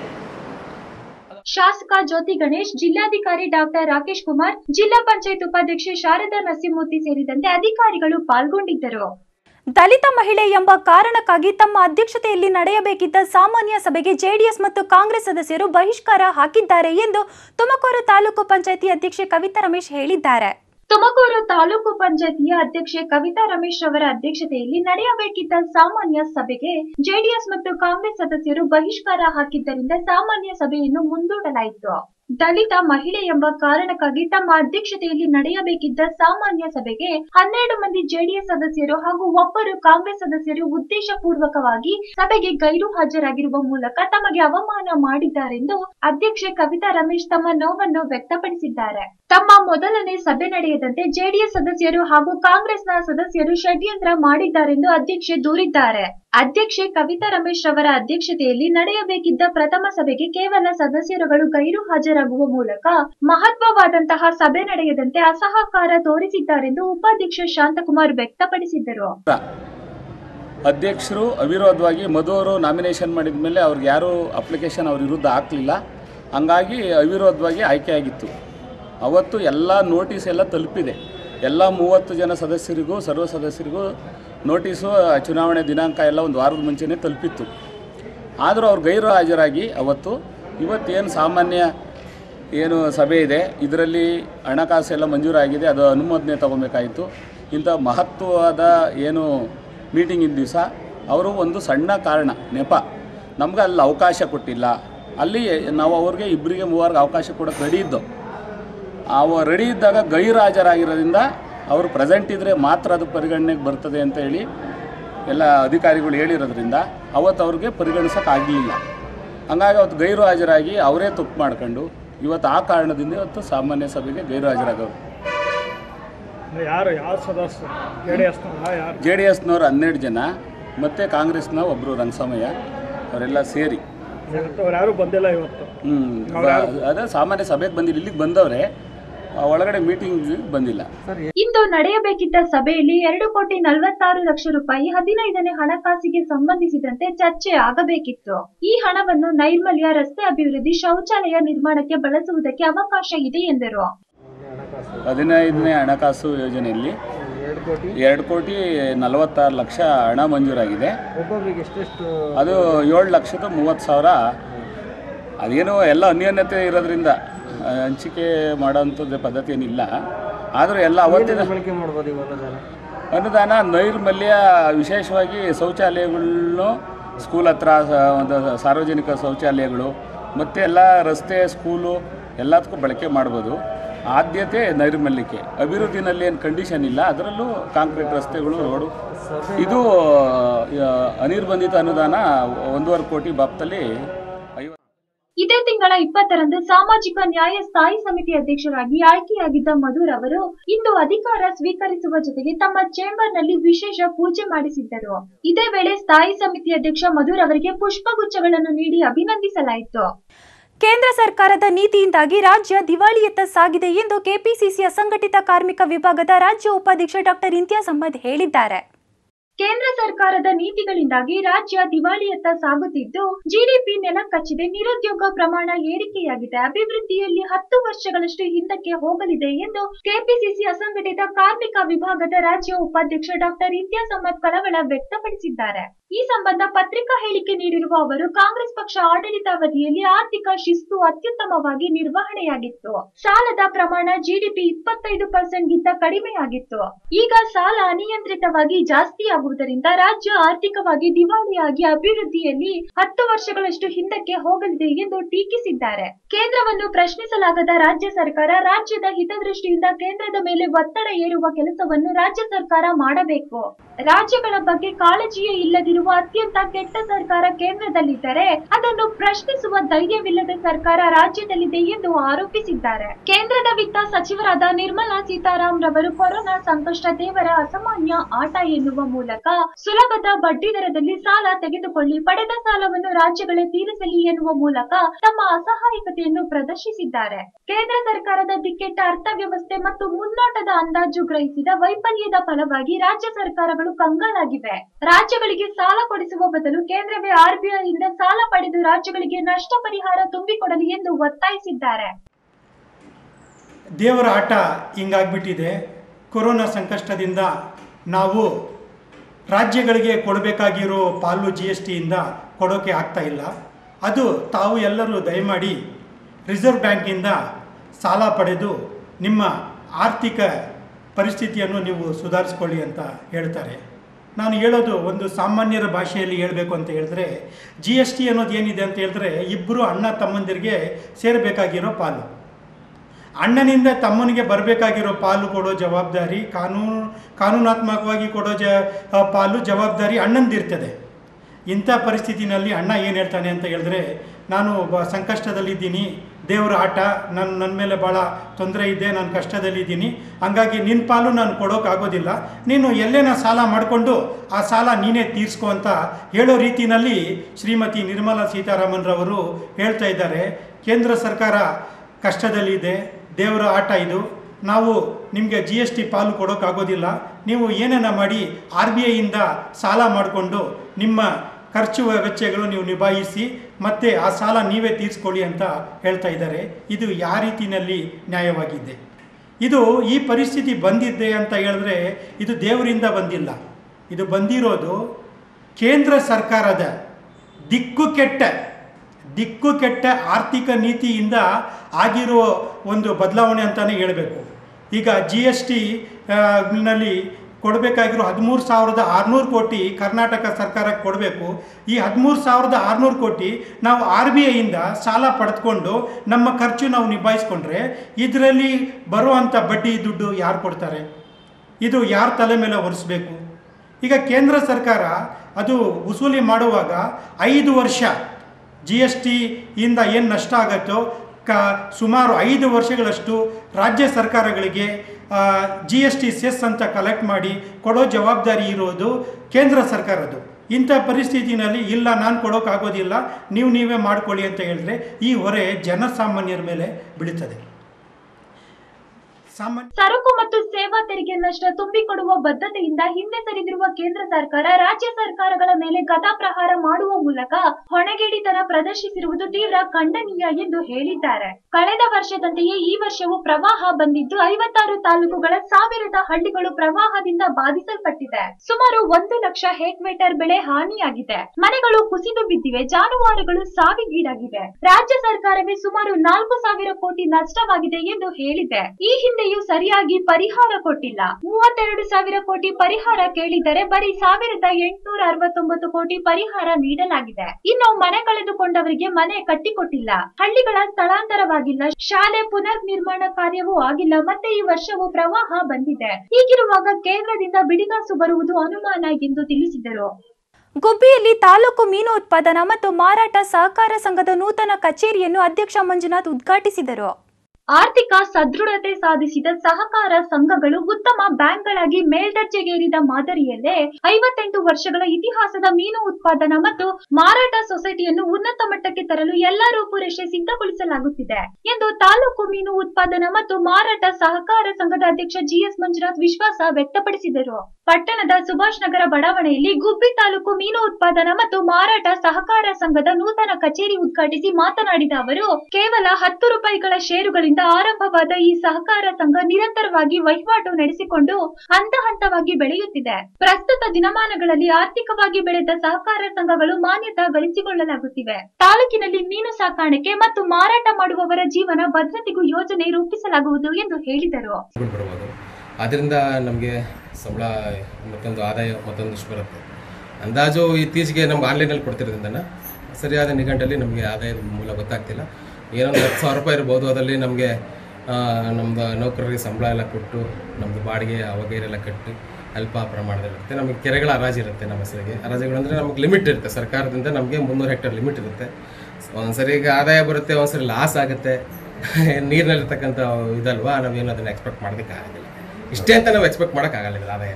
ಶಾಸಕ ಜ್ಯೋತಿ ಗಣೇಶ್ ಜಿಲ್ಲಾಧಿಕಾರಿ ಡಾಕ್ಟರ್ ರಾಕೇಶ್ ಕುಮಾರ್ ಜಿಲ್ಲಾ ಪಂಚಾಯತ್ ಉಪಾಧ್ಯಕ್ಷೆ ಶಾರದಾ ನರಸಿಂಹಮೂರ್ತಿ ಸೇರಿದಂತೆ ಅಧಿಕಾರಿಗಳು ಪಾಲ್ಗೊಂಡಿದ್ದರು ದಲಿತ ಮಹಿಳೆ ಎಂಬ ಕಾರಣಕ್ಕಾಗಿ ತಮ್ಮ ಅಧ್ಯಕ್ಷತೆಯಲ್ಲಿ ನಡೆಯಬೇಕಿದ್ದ ಸಾಮಾನ್ಯ ಸಭೆಗೆ ಜೆಡಿಎಸ್ ಮತ್ತು ಕಾಂಗ್ರೆಸ್ ಸದಸ್ಯರು ಬಹಿಷ್ಕಾರ ಹಾಕಿದ್ದಾರೆ ಎಂದು ತುಮಕೂರು ತಾಲೂಕು ಪಂಚಾಯಿತಿ ಅಧ್ಯಕ್ಷೆ ಕವಿತಾ ರಮೇಶ್ ಹೇಳಿದ್ದಾರೆ ತುಮಕೂರು ತಾಲೂಕು ಪಂಚಾಯತಿಯ ಅಧ್ಯಕ್ಷೆ ಕವಿತಾ ರಮೇಶ್ ಅವರ ಅಧ್ಯಕ್ಷತೆಯಲ್ಲಿ ನಡೆಯಬೇಕಿದ್ದ ಸಾಮಾನ್ಯ ಸಭೆಗೆ ಜೆಡಿಎಸ್ ಮತ್ತು ಕಾಂಗ್ರೆಸ್ ಸದಸ್ಯರು ಬಹಿಷ್ಕಾರ ಹಾಕಿದ್ದರಿಂದ ಸಾಮಾನ್ಯ ಸಭೆಯನ್ನು ಮುಂದೂಡಲಾಯಿತು ದಲಿತ ಮಹಿಳೆ ಎಂಬ ಕಾರಣಕ್ಕಾಗಿ ತಮ್ಮ ಅಧ್ಯಕ್ಷತೆಯಲ್ಲಿ ನಡೆಯಬೇಕಿದ್ದ ಸಾಮಾನ್ಯ ಸಭೆಗೆ ಹನ್ನೆರಡು ಮಂದಿ ಜೆಡಿಎಸ್ ಸದಸ್ಯರು ಹಾಗೂ ಒಬ್ಬರು ಕಾಂಗ್ರೆಸ್ ಸದಸ್ಯರು ಉದ್ದೇಶಪೂರ್ವಕವಾಗಿ ಸಭೆಗೆ ಗೈರು ಹಾಜರಾಗಿರುವ ಮೂಲಕ ತಮಗೆ ಅವಮಾನ ಮಾಡಿದ್ದಾರೆಂದು ಅಧ್ಯಕ್ಷೆ ಕವಿತಾ ರಮೇಶ್ ತಮ್ಮ ನೋವನ್ನು ವ್ಯಕ್ತಪಡಿಸಿದ್ದಾರೆ ತಮ್ಮ ಮೊದಲನೇ ಸಭೆ ನಡೆಯದಂತೆ ಜೆಡಿಎಸ್ ಸದಸ್ಯರು ಹಾಗೂ ಕಾಂಗ್ರೆಸ್ನ ಸದಸ್ಯರು ಷಡ್ಯಂತ್ರ ಮಾಡಿದ್ದಾರೆಂದು ಅಧ್ಯಕ್ಷೆ ದೂರಿದ್ದಾರೆ ಅಧ್ಯಕ್ಷೆ ಕವಿತಾ ರಮೇಶ್ ಅವರ ಅಧ್ಯಕ್ಷತೆಯಲ್ಲಿ ನಡೆಯಬೇಕಿದ್ದ ಪ್ರಥಮ ಸಭೆಗೆ ಕೇವಲ ಸದಸ್ಯರುಗಳು ಗೈರು ಹಾಜರಾಗುವ ಮೂಲಕ ಮಹತ್ವವಾದಂತಹ ಸಭೆ ನಡೆಯದಂತೆ ಅಸಹಕಾರ ತೋರಿಸಿದ್ದಾರೆಂದು ಉಪಾಧ್ಯಕ್ಷ ಶಾಂತಕುಮಾರ್ ವ್ಯಕ್ತಪಡಿಸಿದ್ದರು ಅಧ್ಯಕ್ಷರು ಅವಿರೋಧವಾಗಿ ಮಧು ಅವರು ನಾಮಿನೇಷನ್ ಮಾಡಿದ ಮೇಲೆ ಅವ್ರಿಗೆ ಯಾರೂ ಅಪ್ಲಿಕೇಶನ್ ಅವ್ರ ವಿರುದ್ಧ ಹಾಕಲಿಲ್ಲ ಹಂಗಾಗಿ ಅವಿರೋಧವಾಗಿ ಆಯ್ಕೆಯಾಗಿತ್ತು ಅವತ್ತು ಎಲ್ಲ ನೋಟಿಸ್ ಎಲ್ಲ ತಲುಪಿದೆ ಎಲ್ಲ ಮೂವತ್ತು ಜನ ಸದಸ್ಯರಿಗೂ ಸರ್ವ ಸದಸ್ಯರಿಗೂ ನೋಟಿಸು ಚುನಾವಣೆ ದಿನಾಂಕ ಎಲ್ಲ ಒಂದು ವಾರದ ಮುಂಚೆನೇ ತಲುಪಿತ್ತು ಆದರೂ ಅವ್ರು ಗೈರು ಹಾಜರಾಗಿ ಅವತ್ತು ಇವತ್ತೇನು ಸಾಮಾನ್ಯ ಏನು ಸಭೆ ಇದೆ ಇದರಲ್ಲಿ ಹಣಕಾಸು ಎಲ್ಲ ಮಂಜೂರಾಗಿದೆ ಅದು ಅನುಮೋದನೆ ತೊಗೊಬೇಕಾಯಿತು ಇಂಥ ಮಹತ್ವವಾದ ಏನು ಮೀಟಿಂಗಿನ ದಿವಸ ಅವರು ಒಂದು ಸಣ್ಣ ಕಾರಣ ನೆಪ ನಮ್ಗೆ ಅಲ್ಲಿ ಅವಕಾಶ ಕೊಟ್ಟಿಲ್ಲ ಅಲ್ಲಿ ನಾವು ಅವ್ರಿಗೆ ಇಬ್ಬರಿಗೆ ಮೂವರಿಗೆ ಅವಕಾಶ ಕೊಡೋಕೆ ರೆಡಿ ಇದ್ದು ಅವ ರೆಡಿ ಇದ್ದಾಗ ಗೈರು ಹಾಜರಾಗಿರೋದ್ರಿಂದ ಅವರು ಪ್ರೆಸೆಂಟ್ ಇದ್ದರೆ ಮಾತ್ರ ಅದು ಪರಿಗಣನೆಗೆ ಬರ್ತದೆ ಅಂತ ಹೇಳಿ ಎಲ್ಲ ಅಧಿಕಾರಿಗಳು ಹೇಳಿರೋದ್ರಿಂದ ಅವತ್ತು ಅವ್ರಿಗೆ ಪರಿಗಣಿಸೋಕ್ಕಾಗಲಿಲ್ಲ ಹಂಗಾಗಿ ಅವತ್ತು ಗೈರು ಹಾಜರಾಗಿ ಅವರೇ ತಪ್ಪು ಮಾಡ್ಕೊಂಡು ಇವತ್ತು ಆ ಕಾರಣದಿಂದ ಇವತ್ತು ಸಾಮಾನ್ಯ ಸಭೆಗೆ ಗೈರು ಹಾಜರಾಗವರು ಯಾರು ಯಾವ ಸದಸ್ಯರು ಜೆ ಡಿ ಎಸ್ನವರ ಯಾರು ಜೆ ಡಿ ಎಸ್ನವ್ರು ಹನ್ನೆರಡು ಜನ ಮತ್ತು ಕಾಂಗ್ರೆಸ್ನ ಒಬ್ಬರು ರಂಗಸಮಯ ಅವರೆಲ್ಲ ಸೇರಿ ಇವತ್ತು ಅವ್ರು ಯಾರು ಬಂದಿಲ್ಲ ಇವತ್ತು ಹ್ಞೂ ಅದೇ ಸಾಮಾನ್ಯ ಸಭೆಗೆ ಬಂದಿಲ್ಲ ಇಲ್ಲಿಗೆ ಬಂದವರೆ ಆ ಒಳಗಡೆ ಮೀಟಿಂಗ್ ಬಂದಿಲ್ಲ ಇಂದು ನಡೆಯಬೇಕಿದ್ದ ಸಭೆಯಲ್ಲಿ ಎರಡು ಕೋಟಿ ನಲವತ್ತಾರು ಲಕ್ಷ ರೂಪಾಯಿ ಹದಿನೈದನೇ ಹಣಕಾಸಿಗೆ ಸಂಬಂಧಿಸಿದಂತೆ ಚರ್ಚೆ ಆಗಬೇಕಿತ್ತು ಈ ಹಣವನ್ನು ನೈರ್ಮಲ್ಯ ರಸ್ತೆ ಅಭಿವೃದ್ಧಿ ಶೌಚಾಲಯ ನಿರ್ಮಾಣಕ್ಕೆ ಬಳಸುವುದಕ್ಕೆ ಅವಕಾಶ ಇದೆ ಎಂದರು ಹದಿನೈದನೇ ಹಣಕಾಸು ಯೋಜನೆಯಲ್ಲಿ ಎರಡು ಕೋಟಿ ಎರಡು ಕೋಟಿ ನಲವತ್ತಾರು ಲಕ್ಷ ಹಣ ಮಂಜೂರಾಗಿದೆ ಒಬ್ಬೊಬ್ಬರಿಗೆ ಎಷ್ಟೆಷ್ಟು ಅದು ಏಳು ಲಕ್ಷದ ಮೂವತ್ತು ಸಾವಿರ ಅದೇನೋ ಎಲ್ಲ ಅನ್ಯೋನ್ಯತೆ ಇರೋದ್ರಿಂದ ಆ, ಹಂಚಿಕೆ ಮಾಡೋಂಥದ್ದು ಪದ್ಧತಿ ಏನಿಲ್ಲ ಆದರೂ ಎಲ್ಲ ಅವತ್ತಿನ ಬಳಕೆ ಮಾಡ್ಬೋದು ಇವಾಗ ಅದೆಲ್ಲ ಅನುದಾನ ನೈರ್ಮಲ್ಯ ವಿಶೇಷವಾಗಿ ಶೌಚಾಲಯಗಳನ್ನು ಸ್ಕೂಲ್ ಹತ್ರ ಸ- ಒಂದು ಸಾರ್ವಜನಿಕ ಶೌಚಾಲಯಗಳು ಮತ್ತು ಎಲ್ಲ ರಸ್ತೆ ಸ್ಕೂಲು ಎಲ್ಲದಕ್ಕೂ ಬಳಕೆ ಮಾಡ್ಬೋದು ಆದ್ಯತೆ ನೈರ್ಮಲ್ಯಕ್ಕೆ ಅಭಿವೃದ್ಧಿನಲ್ಲಿ ಏನು ಕಂಡೀಷನ್ ಇಲ್ಲ ಅದರಲ್ಲೂ ಕಾಂಕ್ರೀಟ್ ರಸ್ತೆಗಳು ರೋಡು ಇದು ಆ, ಅನಿರ್ಬಂಧಿತ ಅನುದಾನ ಒಂದೂವರೆ ಕೋಟಿ ಬಾಪ್ತಲ್ಲಿ ಐವತ್ತು ಇದೇ ತಿಂಗಳ ಇಪ್ಪತ್ತರಂದು ಸಾಮಾಜಿಕ ನ್ಯಾಯ ಸ್ಥಾಯಿ ಸಮಿತಿ ಅಧ್ಯಕ್ಷರಾಗಿ ಆಯ್ಕೆಯಾಗಿದ್ದ ಮಧುರ್ ಅವರು ಇಂದು ಅಧಿಕಾರ ಸ್ವೀಕರಿಸುವ ಜೊತೆಗೆ ತಮ್ಮ ಚೇಂಬರ್ನಲ್ಲಿ ವಿಶೇಷ ಪೂಜೆ ಮಾಡಿಸಿದ್ದರು ಇದೇ ವೇಳೆ ಸ್ಥಾಯಿ ಸಮಿತಿ ಅಧ್ಯಕ್ಷ ಮಧುರ್ ಅವರಿಗೆ ಪುಷ್ಪಗುಚ್ಛಗಳನ್ನು ನೀಡಿ ಅಭಿನಂದಿಸಲಾಯಿತು ಕೇಂದ್ರ ಸರ್ಕಾರದ ನೀತಿಯಿಂದಾಗಿ ರಾಜ್ಯ ದಿವಾಳಿಯತ್ತ ಸಾಗಿದೆ ಎಂದು ಕೆಪಿಸಿಸಿ ಅಸಂಘಟಿತ ಕಾರ್ಮಿಕ ವಿಭಾಗದ ರಾಜ್ಯ ಉಪಾಧ್ಯಕ್ಷ ಡಾಕ್ಟರ್ ಇಂತಿಯಾಜ್ ಅಹಮದ್ ಹೇಳಿದ್ದಾರೆ ಕೇಂದ್ರ ಸರ್ಕಾರದ ನೀತಿಗಳಿಂದಾಗಿ ರಾಜ್ಯ ದಿವಾಳಿಯತ್ತ ಸಾಗುತ್ತಿದ್ದು ಜಿಡಿಪಿ ನೆಲಕಚ್ಚಿದೆ ನಿರುದ್ಯೋಗ ಪ್ರಮಾಣ ಏರಿಕೆಯಾಗಿದೆ ಅಭಿವೃದ್ಧಿಯಲ್ಲಿ ಹತ್ತು ವರ್ಷಗಳಷ್ಟು ಹಿಂದಕ್ಕೆ ಹೋಗಲಿದೆ ಎಂದು ಕೆಪಿಸಿಸಿ ಅಸಂಘಟಿತ ಕಾರ್ಮಿಕ ವಿಭಾಗದ ರಾಜ್ಯ ಉಪಾಧ್ಯಕ್ಷ ಡಾಕ್ಟರ್ ಇಂತಿಯಾಜ್ ಅಹಮದ್ ಕಳವಳ ವ್ಯಕ್ತಪಡಿಸಿದ್ದಾರೆ ಈ ಸಂಬಂಧ ಪತ್ರಿಕಾ ಹೇಳಿಕೆ ನೀಡಿರುವ ಅವರು ಕಾಂಗ್ರೆಸ್ ಪಕ್ಷ ಆಡಳಿತಾವಧಿಯಲ್ಲಿ ಆರ್ಥಿಕ ಶಿಸ್ತು ಅತ್ಯುತ್ತಮವಾಗಿ ನಿರ್ವಹಣೆಯಾಗಿತ್ತು ಸಾಲದ ಪ್ರಮಾಣ ಜಿಡಿಪಿ ಇಪ್ಪತ್ತೈದು ಪರ್ಸೆಂಟ್ ಗಿಂತ ಕಡಿಮೆಯಾಗಿತ್ತು ಈಗ ಸಾಲ ಅನಿಯಂತ್ರಿತವಾಗಿ ಜಾಸ್ತಿಯಾಗುವುದರಿಂದ ರಾಜ್ಯ ಆರ್ಥಿಕವಾಗಿ ದಿವಾಳಿಯಾಗಿ ಅಭಿವೃದ್ಧಿಯಲ್ಲಿ ಹತ್ತು ವರ್ಷಗಳಷ್ಟು ಹಿಂದಕ್ಕೆ ಹೋಗಲಿದೆ ಎಂದು ಟೀಕಿಸಿದ್ದಾರೆ ಕೇಂದ್ರವನ್ನು ಪ್ರಶ್ನಿಸಲಾಗದ ರಾಜ್ಯ ಸರ್ಕಾರ ರಾಜ್ಯದ ಹಿತದೃಷ್ಟಿಯಿಂದ ಕೇಂದ್ರದ ಮೇಲೆ ಒತ್ತಡ ಏರುವ ಕೆಲಸವನ್ನು ರಾಜ್ಯ ಸರ್ಕಾರ ಮಾಡಬೇಕು ರಾಜ್ಯಗಳ ಬಗ್ಗೆ ಕಾಳಜಿಯೇ ಇಲ್ಲದಿರುವ ಅತ್ಯಂತ ಕೆಟ್ಟ ಸರ್ಕಾರ ಕೇಂದ್ರದಲ್ಲಿದ್ದರೆ ಅದನ್ನು ಪ್ರಶ್ನಿಸುವ ಧೈರ್ಯವಿಲ್ಲದ ಸರ್ಕಾರ ರಾಜ್ಯದಲ್ಲಿದೆ ಎಂದು ಆರೋಪಿಸಿದ್ದಾರೆ ಕೇಂದ್ರದ ವಿತ್ತ ಸಚಿವರಾದ ನಿರ್ಮಲಾ ಸೀತಾರಾಮ್ ರವರು ಕೊರೋನಾ ಸಂಕಷ್ಟ ದೇವರ ಅಸಾಮಾನ್ಯ ಆಟ ಎನ್ನುವ ಮೂಲಕ ಸುಲಭದ ಬಡ್ಡಿ ದರದಲ್ಲಿ ಸಾಲ ತೆಗೆದುಕೊಳ್ಳಿ ಪಡೆದ ಸಾಲವನ್ನು ರಾಜ್ಯಗಳೇ ತೀರಿಸಲಿ ಎನ್ನುವ ಮೂಲಕ ತಮ್ಮ ಅಸಹಾಯಕತೆಯನ್ನು ಪ್ರದರ್ಶಿಸಿದ್ದಾರೆ ಕೇಂದ್ರ ಸರ್ಕಾರದ ದಿಕ್ಕೆಟ್ಟ ಅರ್ಥವ್ಯವಸ್ಥೆ ಮತ್ತು ಮುನ್ನೋಟದ ಅಂದಾಜು ಗ್ರಹಿಸಿದ ವೈಫಲ್ಯದ ಫಲವಾಗಿ ರಾಜ್ಯ ಸರ್ಕಾರಗಳು ಕಂಗಾಲಾಗಿವೆ ರಾಜ್ಯಗಳಿಗೆ ಸಾಲ ಕೊಡಿಸುವ ಬದಲು ಕೇಂದ್ರವೇ ಆರ್ಬಿಐ ಇಂದ ಸಾಲ ಪಡೆದು ರಾಜ್ಯಗಳಿಗೆ ನಷ್ಟ ಪರಿಹಾರ ತುಂಬಿಕೊಡಲಿ ಎಂದು ಒತ್ತಾಯಿಸಿದ್ದಾರೆ ದೇವರ ಆಟ ಹಿಂಗಾಗ್ಬಿಟ್ಟಿದೆ ಕೊರೋನಾ ಸಂಕಷ್ಟದಿಂದ ನಾವು ರಾಜ್ಯಗಳಿಗೆ ಕೊಡಬೇಕಾಗಿರೋ ಪಾಲು ಜಿ ಎಸ್ ಟಿಯಿಂದ ಕೊಡೋಕೆ ಆಗ್ತಾ ಇಲ್ಲ ಅದು ತಾವು ಎಲ್ಲರೂ ದಯಮಾಡಿ ರಿಸರ್ವ್ ಬ್ಯಾಂಕಿಂದ ಸಾಲ ಪಡೆದು ನಿಮ್ಮ ಆರ್ಥಿಕ ಪರಿಸ್ಥಿತಿಯನ್ನು ನೀವು ಸುಧಾರಿಸ್ಕೊಳ್ಳಿ ಅಂತ ಹೇಳ್ತಾರೆ ನಾನು ಹೇಳೋದು ಒಂದು ಸಾಮಾನ್ಯರ ಭಾಷೆಯಲ್ಲಿ ಹೇಳಬೇಕು ಅಂತ ಹೇಳಿದ್ರೆ ಜಿ ಎಸ್ ಟಿ ಅನ್ನೋದು ಏನಿದೆ ಅಂತ ಹೇಳಿದ್ರೆ ಇಬ್ಬರು ಅಣ್ಣ ತಮ್ಮಂದಿರಿಗೆ ಸೇರಬೇಕಾಗಿರೋ ಪಾಲು ಅಣ್ಣನಿಂದ ತಮ್ಮನಿಗೆ ಬರಬೇಕಾಗಿರೋ ಪಾಲು ಕೊಡೋ ಜವಾಬ್ದಾರಿ ಕಾನೂನು ಕಾನೂನಾತ್ಮಕವಾಗಿ ಕೊಡೋ ಜ ಆ, ಪಾಲು ಜವಾಬ್ದಾರಿ ಅಣ್ಣಂದಿರ್ತದೆ ಇಂಥ ಪರಿಸ್ಥಿತಿನಲ್ಲಿ ಅಣ್ಣ ಏನು ಹೇಳ್ತಾನೆ ಅಂತ ಹೇಳಿದ್ರೆ ನಾನು ಒಬ್ಬ ಸಂಕಷ್ಟದಲ್ಲಿದ್ದೀನಿ ದೇವರ ಆಟ ನನ್ನ ನನ್ನ ಮೇಲೆ ಭಾಳ ತೊಂದರೆ ಇದೆ ನಾನು ಕಷ್ಟದಲ್ಲಿದ್ದೀನಿ ಹಂಗಾಗಿ ನಿನ್ನ ಪಾಲು ನಾನು ಕೊಡೋಕ್ಕಾಗೋದಿಲ್ಲ ನೀನು ಎಲ್ಲೇನ ಸಾಲ ಮಾಡಿಕೊಂಡು ಆ ಸಾಲ ನೀನೇ ತೀರಿಸ್ಕೊ ಅಂತ ಹೇಳೋ ರೀತಿಯಲ್ಲಿ ಶ್ರೀಮತಿ ನಿರ್ಮಲಾ ಸೀತಾರಾಮನ್ರವರು ಹೇಳ್ತಾ ಇದ್ದಾರೆ ಕೇಂದ್ರ ಸರ್ಕಾರ ಕಷ್ಟದಲ್ಲಿದೆ ದೇವರ ಆಟ ಇದು ನಾವು ನಿಮಗೆ ಜಿ ಎಸ್ ಟಿ ಪಾಲು ಕೊಡೋಕ್ಕಾಗೋದಿಲ್ಲ ನೀವು ಏನೇನ ಮಾಡಿ ಆರ್ ಬಿ ಐಯಿಂದ ಸಾಲ ಮಾಡಿಕೊಂಡು ನಿಮ್ಮ ಖರ್ಚು ವೆಚ್ಚಗಳು ನೀವು ನಿಭಾಯಿಸಿ ಮತ್ತು ಆ ಸಾಲ ನೀವೇ ತೀರಿಸ್ಕೊಳ್ಳಿ ಅಂತ ಹೇಳ್ತಾ ಇದ್ದಾರೆ ಇದು ಯಾವ ರೀತಿಯಲ್ಲಿ ನ್ಯಾಯವಾಗಿದೆ ಇದು ಈ ಪರಿಸ್ಥಿತಿ ಬಂದಿದ್ದೆ ಅಂತ ಹೇಳಿದ್ರೆ ಇದು ದೇವರಿಂದ ಬಂದಿಲ್ಲ ಇದು ಬಂದಿರೋದು ಕೇಂದ್ರ ಸರ್ಕಾರದ ದಿಕ್ಕು ಕೆಟ್ಟ ದಿಕ್ಕು ಕೆಟ್ಟ ಆರ್ಥಿಕ ನೀತಿಯಿಂದ ಆಗಿರೋ ಒಂದು ಬದಲಾವಣೆ ಅಂತಲೇ ಹೇಳಬೇಕು ಈಗ ಜಿ ಎಸ್ ಟಿ ನಲ್ಲಿ ಕೊಡಬೇಕಾಗಿರೋ ಹದಿಮೂರು ಸಾವಿರದ ಆರುನೂರು ಕೋಟಿ ಕರ್ನಾಟಕ ಸರ್ಕಾರಕ್ಕೆ ಕೊಡಬೇಕು ಈ ಹದಿಮೂರು ಸಾವಿರದ ಆರುನೂರು ಕೋಟಿ ನಾವು ಆರ್ ಬಿ ಐಯಿಂದ ಸಾಲ ಪಡೆದುಕೊಂಡು ನಮ್ಮ ಖರ್ಚು ನಾವು ನಿಭಾಯಿಸ್ಕೊಂಡ್ರೆ ಇದರಲ್ಲಿ ಬರುವಂಥ ಬಡ್ಡಿ ದುಡ್ಡು ಯಾರು ಕೊಡ್ತಾರೆ ಇದು ಯಾರ ತಲೆ ಮೇಲೆ ಹೊರಿಸ್ಬೇಕು ಈಗ ಕೇಂದ್ರ ಸರ್ಕಾರ ಅದು ವಸೂಲಿ ಮಾಡುವಾಗ ಐದು ವರ್ಷ ಜಿ ಎಸ್ ಟಿಯಿಂದ ಏನು ನಷ್ಟ ಆಗತ್ತೋ ಕ ಸುಮಾರು ಐದು ವರ್ಷಗಳಷ್ಟು ರಾಜ್ಯ ಸರ್ಕಾರಗಳಿಗೆ ಜಿ ಎಸ್ ಟಿ ಸೆಸ್ ಅಂತ ಕಲೆಕ್ಟ್ ಮಾಡಿ ಕೊಡೋ ಜವಾಬ್ದಾರಿ ಇರೋದು ಕೇಂದ್ರ ಸರ್ಕಾರದ್ದು ಇಂಥ ಪರಿಸ್ಥಿತಿನಲ್ಲಿ ಇಲ್ಲ ನಾನು ಕೊಡೋಕ್ಕಾಗೋದಿಲ್ಲ ನೀವು ನೀವೇ ಮಾಡ್ಕೊಳ್ಳಿ ಅಂತ ಹೇಳಿದ್ರೆ ಈ ಹೊರೆ ಜನಸಾಮಾನ್ಯರ ಮೇಲೆ ಬೀಳುತ್ತದೆ ಸಾಮಾನ್ಯ ಸರಕು ಮತ್ತು ಸೇವಾ ತೆರಿಗೆ ನಷ್ಟ ತುಂಬಿಕೊಡುವ ಬದ್ಧತೆಯಿಂದ ಹಿಂದೆ ಸರಿದಿರುವ ಕೇಂದ್ರ ಸರ್ಕಾರ ರಾಜ್ಯ ಸರ್ಕಾರಗಳ ಮೇಲೆ ಗದಾಪ್ರಹಾರ ಮಾಡುವ ಮೂಲಕ ಹೊಣೆಗೇಡಿತನ ಪ್ರದರ್ಶಿಸಿರುವುದು ತೀವ್ರ ಖಂಡನೀಯ ಎಂದು ಹೇಳಿದ್ದಾರೆ ಕಳೆದ ವರ್ಷದಂತೆಯೇ ಈ ವರ್ಷವೂ ಪ್ರವಾಹ ಬಂದಿದ್ದು ಐವತ್ತಾರು ತಾಲೂಕುಗಳ ಸಾವಿರದ ಹಳ್ಳಿಗಳು ಪ್ರವಾಹದಿಂದ ಬಾಧಿಸಲ್ಪಟ್ಟಿದೆ ಸುಮಾರು ಒಂದು ಲಕ್ಷ ಹೆಕ್ಟೇರ್ ಬೆಳೆ ಹಾನಿಯಾಗಿದೆ ಮನೆಗಳು ಕುಸಿದು ಬಿದ್ದಿವೆ ಜಾನುವಾರುಗಳು ಸಾವಿಗೀಡಾಗಿವೆ ರಾಜ್ಯ ಸರ್ಕಾರವೇ ಸುಮಾರು ನಾಲ್ಕು ಸಾವಿರ ಕೋಟಿ ನಷ್ಟವಾಗಿದೆ ಎಂದು ಹೇಳಿದೆ ಈ ಹಿಂದೆಯೂ ಸರಿಯಾಗಿ ಪರಿಹಾರ ಕೊಟ್ಟಿಲ್ಲ ಮೂವತ್ತೆರಡು ಸಾವಿರ ಕೋಟಿ ಪರಿಹಾರ ಕೇಳಿದರೆ ಬರೀ ಸಾವಿರದ ಎಂಟುನೂರ ಅರವತ್ತೊಂಬತ್ತು ಕೋಟಿ ಪರಿಹಾರ ನೀಡಲಾಗಿದೆ ಇನ್ನು ಮನೆ ಕಳೆದುಕೊಂಡವರಿಗೆ ಮನೆ ಕಟ್ಟಿಕೊಟ್ಟಿಲ್ಲ ಹಳ್ಳಿಗಳ ಸ್ಥಳಾಂತರವಾಗಿಲ್ಲ ಶಾಲೆ ಪುನರ್ ನಿರ್ಮಾಣ ಕಾರ್ಯವೂ ಆಗಿಲ್ಲ ಮತ್ತೆ ಈ ವರ್ಷವೂ ಪ್ರವಾಹ ಬಂದಿದೆ ಹೀಗಿರುವಾಗ ಕೇಂದ್ರದಿಂದ ಬಿಡಿಗಾಸು ಬರುವುದು ಅನುಮಾನ ಎಂದು ತಿಳಿಸಿದರು ಗುಬ್ಬಿಯಲ್ಲಿ ತಾಲೂಕು ಮೀನು ಉತ್ಪಾದನಾ ಮತ್ತು ಮಾರಾಟ ಸಹಕಾರ ಸಂಘದ ನೂತನ ಕಚೇರಿಯನ್ನು ಅಧ್ಯಕ್ಷ ಮಂಜುನಾಥ್ ಉದ್ಘಾಟಿಸಿದರು ಆರ್ಥಿಕ ಸದೃಢತೆ ಸಾಧಿಸಿದ ಸಹಕಾರ ಸಂಘಗಳು ಉತ್ತಮ ಬ್ಯಾಂಕ್ಗಳಾಗಿ ಮೇಲ್ದರ್ಜೆಗೇರಿದ ಮಾದರಿಯಲ್ಲೇ ಐವತ್ತೆಂಟು ವರ್ಷಗಳ ಇತಿಹಾಸದ ಮೀನು ಉತ್ಪಾದನಾ ಮತ್ತು ಮಾರಾಟ ಸೊಸೈಟಿಯನ್ನು ಉನ್ನತ ಮಟ್ಟಕ್ಕೆ ತರಲು ಎಲ್ಲಾ ರೂಪುರೇಷೆ ಸಿದ್ಧಗೊಳಿಸಲಾಗುತ್ತಿದೆ ಎಂದು ತಾಲೂಕು ಮೀನು ಉತ್ಪಾದನಾ ಮತ್ತು ಮಾರಾಟ ಸಹಕಾರ ಸಂಘದ ಅಧ್ಯಕ್ಷ ಜಿಎಸ್ ಮಂಜುನಾಥ್ ವಿಶ್ವಾಸ ವ್ಯಕ್ತಪಡಿಸಿದರು ಪಟ್ಟಣದ ಸುಭಾಷ್ ನಗರ ಬಡಾವಣೆಯಲ್ಲಿ ಗುಬ್ಬಿ ತಾಲೂಕು ಮೀನು ಉತ್ಪಾದನಾ ಮತ್ತು ಮಾರಾಟ ಸಹಕಾರ ಸಂಘದ ನೂತನ ಕಚೇರಿ ಉದ್ಘಾಟಿಸಿ ಮಾತನಾಡಿದ ಅವರು ಕೇವಲ ಹತ್ತು ರೂಪಾಯಿಗಳ ಷೇರುಗಳಿಂದ ಆರಂಭವಾದ ಈ ಸಹಕಾರ ಸಂಘ ನಿರಂತರವಾಗಿ ವಹಿವಾಟು ನಡೆಸಿಕೊಂಡು ಹಂತ ಹಂತವಾಗಿ ಬೆಳೆಯುತ್ತಿದೆ ಪ್ರಸ್ತುತ ದಿನಮಾನಗಳಲ್ಲಿ ಆರ್ಥಿಕವಾಗಿ ಬೆಳೆದ ಸಹಕಾರ ಸಂಘಗಳು ಮಾನ್ಯತಾ ಗಳಿಸಿಕೊಳ್ಳಲಾಗುತ್ತಿವೆ ತಾಲೂಕಿನಲ್ಲಿ ಮೀನು ಸಾಕಾಣಿಕೆ ಮತ್ತು ಮಾರಾಟ ಮಾಡುವವರ ಜೀವನ ಭದ್ರತೆಗೂ ಯೋಜನೆ ರೂಪಿಸಲಾಗುವುದು ಎಂದು ಹೇಳಿದರು ಗಳು ಬರ್ಬೋದು ಅದರಿಂದ ನಮಗೆ ಸಂಬಳ ಮತ್ತೊಂದು ಆದಾಯ ಮತ್ತೊಂದಿಷ್ಟು ಬರುತ್ತೆ ಅಂದಾಜು ಇತ್ತೀಚೆಗೆ ನಮ್ಗೆ ಆನ್ಲೈನಲ್ಲಿ ಕೊಡ್ತಿರೋದ್ರಿಂದ ಸರಿಯಾದ ನಿಘಂಟಲ್ಲಿ ನಮಗೆ ಆದಾಯದ ಮೂಲ ಗೊತ್ತಾಗ್ತಿಲ್ಲ ಏನೊಂದು ಹತ್ತು ಸಾವಿರ ರೂಪಾಯಿ ಇರ್ಬೋದು ಅದರಲ್ಲಿ ನಮಗೆ ನಮ್ಮದು ನೌಕರರಿಗೆ ಸಂಬಳ ಎಲ್ಲ ಕೊಟ್ಟು ನಮ್ಮದು ಬಾಡಿಗೆ ವಗೈರೆಲ್ಲ ಕಟ್ಟಿ ಅಲ್ಪ ಪ್ರಮಾಣದಲ್ಲಿರುತ್ತೆ ನಮಗೆ ಕೆರೆಗಳ ಹರಾಜು ಇರುತ್ತೆ ನಮ್ಮ ಹೆಸರಿಗೆ ಹರಾಜುಗಳು ಅಂದರೆ ನಮಗೆ ಲಿಮಿಟ್ ಇರುತ್ತೆ ಸರ್ಕಾರದಿಂದ ನಮಗೆ ಮುನ್ನೂರು ಹೆಕ್ಟೇರ್ ಲಿಮಿಟ್ ಇರುತ್ತೆ ಒಂದ್ಸರಿ ಈಗ ಆದಾಯ ಬರುತ್ತೆ ಒಂದ್ಸರಿ ಲಾಸ್ ಆಗುತ್ತೆ ನೀರಿನಲ್ಲಿರ್ತಕ್ಕಂಥ ಇದಲ್ವಾ ನಾವೇನು ಅದನ್ನು ಎಕ್ಸ್ಪೆಕ್ಟ್ ಮಾಡೋದಕ್ಕಾಗೋದಿಲ್ಲ ಇಷ್ಟೇ ಅಂತ ನಾವು ಎಕ್ಸ್ಪೆಕ್ಟ್ ಮಾಡೋಕ್ಕಾಗಲ್ಲ ಇದ್ರ ಆದಾಯನ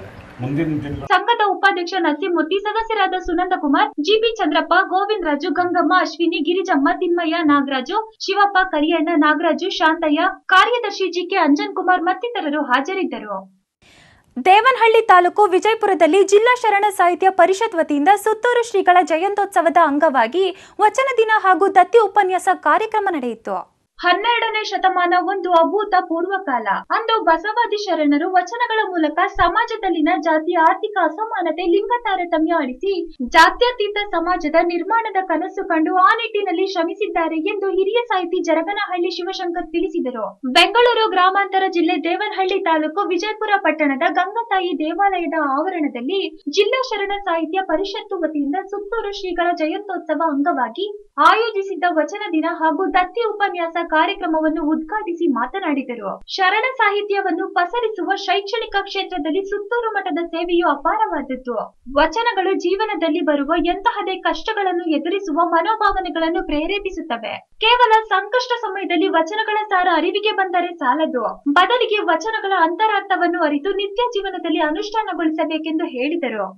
ಸಂಘದ ಉಪಾಧ್ಯಕ್ಷ ನಸೀಮುತ್ತಿ ಸದಸ್ಯರಾದ ಸುನಂದ ಕುಮಾರ್ ಜಿಬಿ ಚಂದ್ರಪ್ಪ ಗೋವಿಂದ ರಾಜು ಗಂಗಮ್ಮ ಅಶ್ವಿನಿ ಗಿರಿಜಮ್ಮ ತಿಮ್ಮಯ್ಯ ನಾಗರಾಜು ಶಿವಪ್ಪ ಕರಿಯಣ್ಣ ನಾಗರಾಜು ಶಾಂತಯ್ಯ ಕಾರ್ಯದರ್ಶಿ ಜಿಕೆ ಅಂಜನ್ ಕುಮಾರ್ ಮತ್ತಿತರರು ಹಾಜರಿದ್ದರು ದೇವನಹಳ್ಳಿ ತಾಲೂಕು ವಿಜಯಪುರದಲ್ಲಿ ಜಿಲ್ಲಾ ಶರಣ ಸಾಹಿತ್ಯ ಪರಿಷತ್ ವತಿಯಿಂದ ಸುತ್ತೂರು ಶ್ರೀಗಳ ಜಯಂತ್ಯೋತ್ಸವದ ಅಂಗವಾಗಿ ವಚನ ದಿನ ಹಾಗೂ ದತ್ತಿ ಉಪನ್ಯಾಸ ಕಾರ್ಯಕ್ರಮ ನಡೆಯಿತು ಹನ್ನೆರಡನೇ ಶತಮಾನ ಒಂದು ಅಭೂತಪೂರ್ವ ಕಾಲ ಅಂದು ಬಸವಾದಿ ಶರಣರು ವಚನಗಳ ಮೂಲಕ ಸಮಾಜದಲ್ಲಿನ ಜಾತಿಯ ಆರ್ಥಿಕ ಅಸಮಾನತೆ ಲಿಂಗ ತಾರತಮ್ಯ ಅಳಿಸಿ ಜಾತ್ಯತೀತ ಸಮಾಜದ ನಿರ್ಮಾಣದ ಕನಸು ಕಂಡು ಆ ನಿಟ್ಟಿನಲ್ಲಿ ಶ್ರಮಿಸಿದ್ದಾರೆ ಎಂದು ಹಿರಿಯ ಸಾಹಿತಿ ಜರಗನಹಳ್ಳಿ ಶಿವಶಂಕರ್ ತಿಳಿಸಿದರು ಬೆಂಗಳೂರು ಗ್ರಾಮಾಂತರ ಜಿಲ್ಲೆ ದೇವನಹಳ್ಳಿ ತಾಲೂಕು ವಿಜಯಪುರ ಪಟ್ಟಣದ ಗಂಗತಾಯಿ ದೇವಾಲಯದ ಆವರಣದಲ್ಲಿ ಜಿಲ್ಲಾ ಶರಣ ಸಾಹಿತ್ಯ ಪರಿಷತ್ತು ವತಿಯಿಂದ ಸುತ್ತೂರು ಶ್ರೀಗಳ ಜಯಂತ್ಯೋತ್ಸವ ಅಂಗವಾಗಿ ಆಯೋಜಿಸಿದ್ದ ವಚನ ದಿನ ಹಾಗೂ ದತ್ತಿ ಉಪನ್ಯಾಸ ಕಾರ್ಯಕ್ರಮವನ್ನು ಉದ್ಘಾಟಿಸಿ ಮಾತನಾಡಿದರು ಶರಣ ಸಾಹಿತ್ಯವನ್ನು ಪಸರಿಸುವ ಶೈಕ್ಷಣಿಕ ಕ್ಷೇತ್ರದಲ್ಲಿ ಸುತ್ತೂರು ಮಠದ ಸೇವೆಯು ಅಪಾರವಾದದ್ದು ವಚನಗಳು ಜೀವನದಲ್ಲಿ ಬರುವ ಎಂತಹದೇ ಕಷ್ಟಗಳನ್ನು ಎದುರಿಸುವ ಮನೋಭಾವನೆಗಳನ್ನು ಪ್ರೇರೇಪಿಸುತ್ತವೆ ಕೇವಲ ಸಂಕಷ್ಟ ಸಮಯದಲ್ಲಿ ವಚನಗಳ ಸಾರ ಅರಿವಿಗೆ ಬಂದರೆ ಸಾಲದು ಬದಲಿಗೆ ವಚನಗಳ ಅಂತರಾರ್ಥವನ್ನು ಅರಿತು ನಿತ್ಯ ಜೀವನದಲ್ಲಿ ಅನುಷ್ಠಾನಗೊಳಿಸಬೇಕೆಂದು ಹೇಳಿದರು